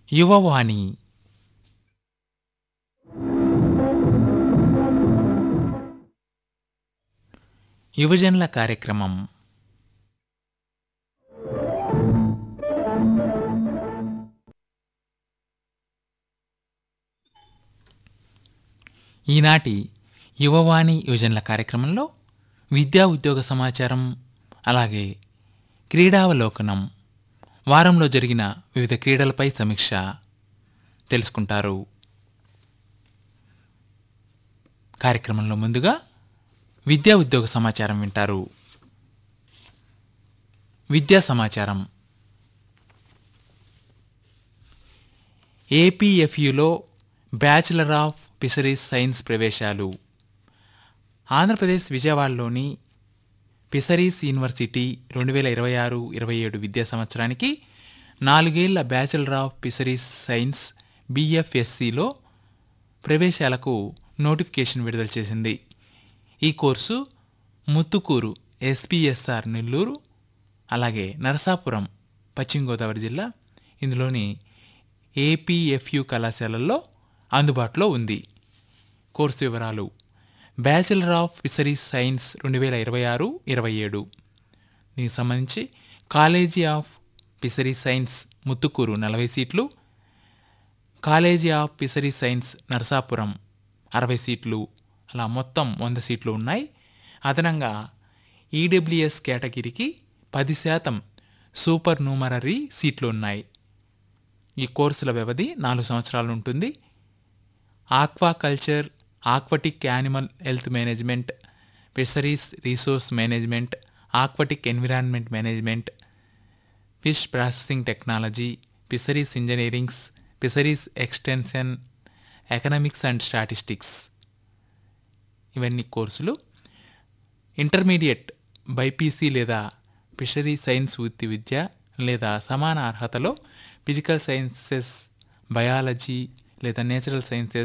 యువవాణి యువజనుల కార్యక్రమం ఈనాటి యువవాణి యువజనుల కార్యక్రమంలో విద్యా ఉద్యోగ సమాచారం అలాగే క్రీడావలోకనం వారంలో జరిగిన వివిధ క్రీడలపై సమీక్ష తెలుసుకుంటారు కార్యక్రమంలో ముందుగా విద్యా ఉద్యోగ సమాచారం వింటారు విద్యా సమాచారం ఏపీఎఫ్యులో బ్యాచిలర్ ఆఫ్ ఫిషరీస్ సైన్స్ ప్రవేశాలు ఆంధ్రప్రదేశ్ విజయవాడలోని ఫిషరీస్ యూనివర్సిటీ రెండు వేల ఇరవై ఆరు ఇరవై ఏడు విద్యా సంవత్సరానికి నాలుగేళ్ల బ్యాచిలర్ ఆఫ్ ఫిషరీస్ సైన్స్ బీఎఫ్ఎస్సిలో ప్రవేశాలకు నోటిఫికేషన్ విడుదల చేసింది ఈ కోర్సు ముత్తుకూరు ఎస్పీఎస్ఆర్ నెల్లూరు అలాగే నరసాపురం పశ్చిమ గోదావరి జిల్లా ఇందులోని ఏపీఎఫ్యు కళాశాలల్లో అందుబాటులో ఉంది కోర్సు వివరాలు బ్యాచిలర్ ఆఫ్ ఫిషరీస్ సైన్స్ రెండు వేల ఇరవై ఆరు ఇరవై ఏడు దీనికి సంబంధించి college of fisheries science Muthukur నలభై సీట్లు college of fisheries science Narasapuram అరవై సీట్లు అలా మొత్తం వంద సీట్లు ఉన్నాయి అదనంగా ఈడబ్ల్యూఎస్ కేటగిరీకి పది శాతం సూపర్ న్యూమరరీ సీట్లు ఉన్నాయి ఈ కోర్సుల వ్యవధి నాలుగు సంవత్సరాలు ఉంటుంది aquaculture aquatic animal health management fisheries resource management aquatic environment management fish processing technology fisheries engineerings fisheries extension economics and statistics ఇవన్నీ కోర్సులు ఇంటర్మీడియట్ బైపీసీ లేదా ఫిషరీ సైన్స్ వృత్తి విద్య లేదా సమాన అర్హతలో ఫిజికల్ సైన్సెస్ బయాలజీ లేదా నేచురల్ సైన్సెస్